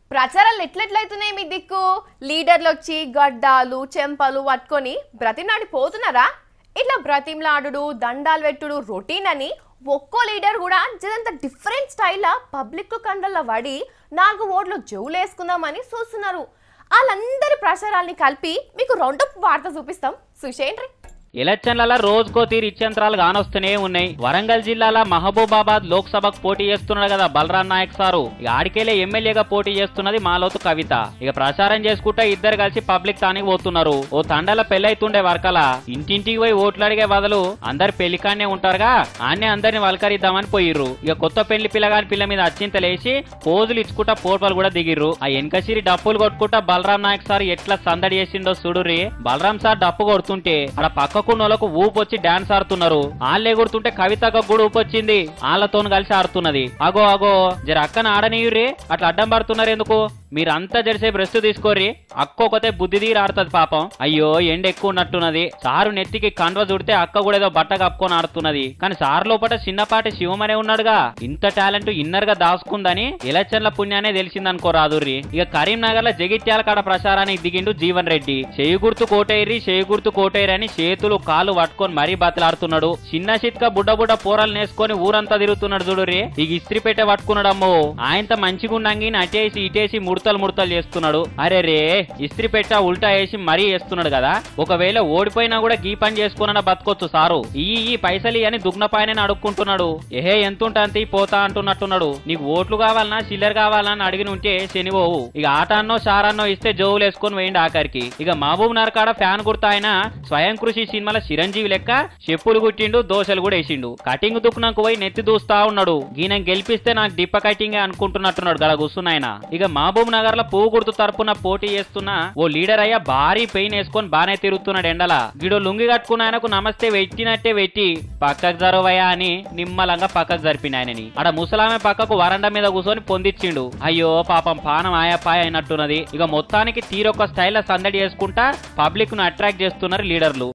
ప్రచారాలు ఎట్లెట్లయితున్నాయి మీ దిక్కు లీడర్లు వచ్చి గడ్డాలు చెంపలు పట్టుకొని బ్రతిమలాడి పోతున్నారా ఇట్లా బ్రతిమలాడుడు దండాలు పెట్టుడు రొటీన్ అని ఒక్కో లీడర్ కూడా జదంత డిఫరెంట్ స్టైల్లో పబ్లిక్ కండల్లో పడి నాలుగు ఓట్లు జవులు వేసుకుందామని చూస్తున్నారు వాళ్ళందరి ప్రచారాల్ని కలిపి మీకు రౌండప్ వార్త చూపిస్తాం చూసేయండి ఎలక్షన్లలో రోజుకో తీరు ఇచ్యంత్రాలు కానొస్తూనే ఉన్నాయి వరంగల్ జిల్లాల మహబూబాబాద్ లోక్సభకు పోటీ చేస్తున్నాడు కదా బలరాం నాయక్ సారు ఇక ఆడికెళ్ళే ఎమ్మెల్యేగా పోటీ చేస్తున్నది మాలోతు కవిత ఇక ప్రచారం చేసుకుంటే ఇద్దరు కలిసి పబ్లిక్ తానికి పోతున్నారు ఓ తండల పెళ్ళైతుండే వర్కల ఇంటింటికి పోయి ఓట్లు అడిగే బదులు అందరు పెళ్లికాన్నే ఉంటారుగా ఆన్నే అందరిని వలకరిద్దామని పోయిర్రు ఇక కొత్త పెళ్లి పిల్లగాని పిల్ల మీద అచ్చింతలేసి పోజులు ఇచ్చుకుంటా పోటలు కూడా దిగిర్రు ఆ వెనకసిరి డప్పులు కొట్టుకుంటా బలరాం నాయక్ సార్ ఎట్లా సందడి చేసిండో చూడుర్రి బలరాం సార్ డప్పు కొడుతుంటే అక్కడ పక్కకున్నోళ్ళకు ఊపు వచ్చి డాన్స్ ఆడుతున్నారు వాళ్ళే కొడుతుంటే కవితకు కూడా ఊపు వచ్చింది వాళ్ళతో కలిసి ఆడుతున్నది అగో అగో జర అక్కన ఆడనీయుర్రి అట్లా అడ్డం పడుతున్నారు ఎందుకు మీరంతా జరిసేపు రెస్ట్ తీసుకోర్రి అక్కొకతే బుద్ధి తీరి ఆడుతుంది పాపం అయ్యో ఎండ ఎక్కువ ఉన్నట్టున్నది సారు నెత్తికి కండ్వ చుడితే అక్క కూడా ఏదో బట్ట కప్పుకొని ఆడుతున్నది కానీ సారు లోపల చిన్నపాటి శివమనే ఉన్నాడుగా ఇంత టాలెంట్ ఇన్నర్ గా దాచుకుందని ఎలక్షన్ల పుణ్యానే తెలిసిందనుకో రాదుర్రి ఇక కరీంనగర్ లో జగిత్యాల కాడ ప్రచారానికి దిగిండు జీవన్ రెడ్డి చేయి గుర్తు కోటేరి చేయి గుర్తు కోటేరి అని చేతులు కాళ్ళు పట్టుకొని మరీ బతలాడుతున్నాడు చిన్న చిత్క బుడ్డ బుడ్డ పోరాలు నేసుకొని ఊరంతా తిరుగుతున్నాడు చూడుర్రి ఇక ఇస్త్రీ పెట్టే పట్టుకున్నాడమ్మో ఆయనతో మంచిగా ఉండంగి అటేసి ఇటేసి ముడతలు ముడతలు చేస్తున్నాడు అరే రే ఇస్త్రీ పెట్ట ఉల్టా వేసి మరీ వేస్తున్నాడు కదా ఒకవేళ ఓడిపోయినా కూడా గీ పని చేసుకున్నా బతకొచ్చు సారు ఈ ఈ పైసలి అని దుగ్నపాయనని అడుక్కుంటున్నాడు ఏహే ఎంతుంటా అంత పోతా అంటున్నట్టున్నాడు నీకు ఓట్లు కావాలన్నా చిల్లర కావాలని అడిగిన ఉంటే శనివోవు ఇక ఆటాన్నో షారాన్నో ఇస్తే జోవులు వేసుకొని వేయండి ఆఖరికి ఇక మహబూబ్ నగర్ కాడ ఫ్యాన్ గుర్తా ఆయన స్వయం కృషి సినిమాల చిరంజీవి లెక్క చెప్పులు కుట్టిండు దోశలు కూడా వేసిండు కటింగ్ దుక్కునకు పోయి నెత్తి దూస్తా ఉన్నాడు ఈయన గెలిపిస్తే నాకు డిప్ప కటింగ్ అనుకుంటున్నట్టున్నాడు గడ కూర్చున్నాయన ఇక మహబూబ్ నగర్ లో పువ్వు గుర్తు తరపున పోటీ చేస్తున్న ఓ లీడర్ అయ్యా భారీ పెయిన్ వేసుకొని బానే తిరుగుతున్నాడు ఎండల గిడో లుంగి కట్టుకున్న ఆయనకు నమస్తే వెట్టినట్టే వెట్టి పక్కకు జరవయ్యా అని నిమ్మలంగా పక్కకు జరిపిన ఆయనని ఆడ ముసలామె పక్కకు వరండా మీద కూర్చొని పొందిచ్చిండు అయ్యో పాపం పానం ఆయాపాయ అయినట్టున్నది ఇక మొత్తానికి తీరొక్క స్టైల్ సందడి చేసుకుంటా పబ్లిక్ ను అట్రాక్ట్ చేస్తున్నారు లీడర్లు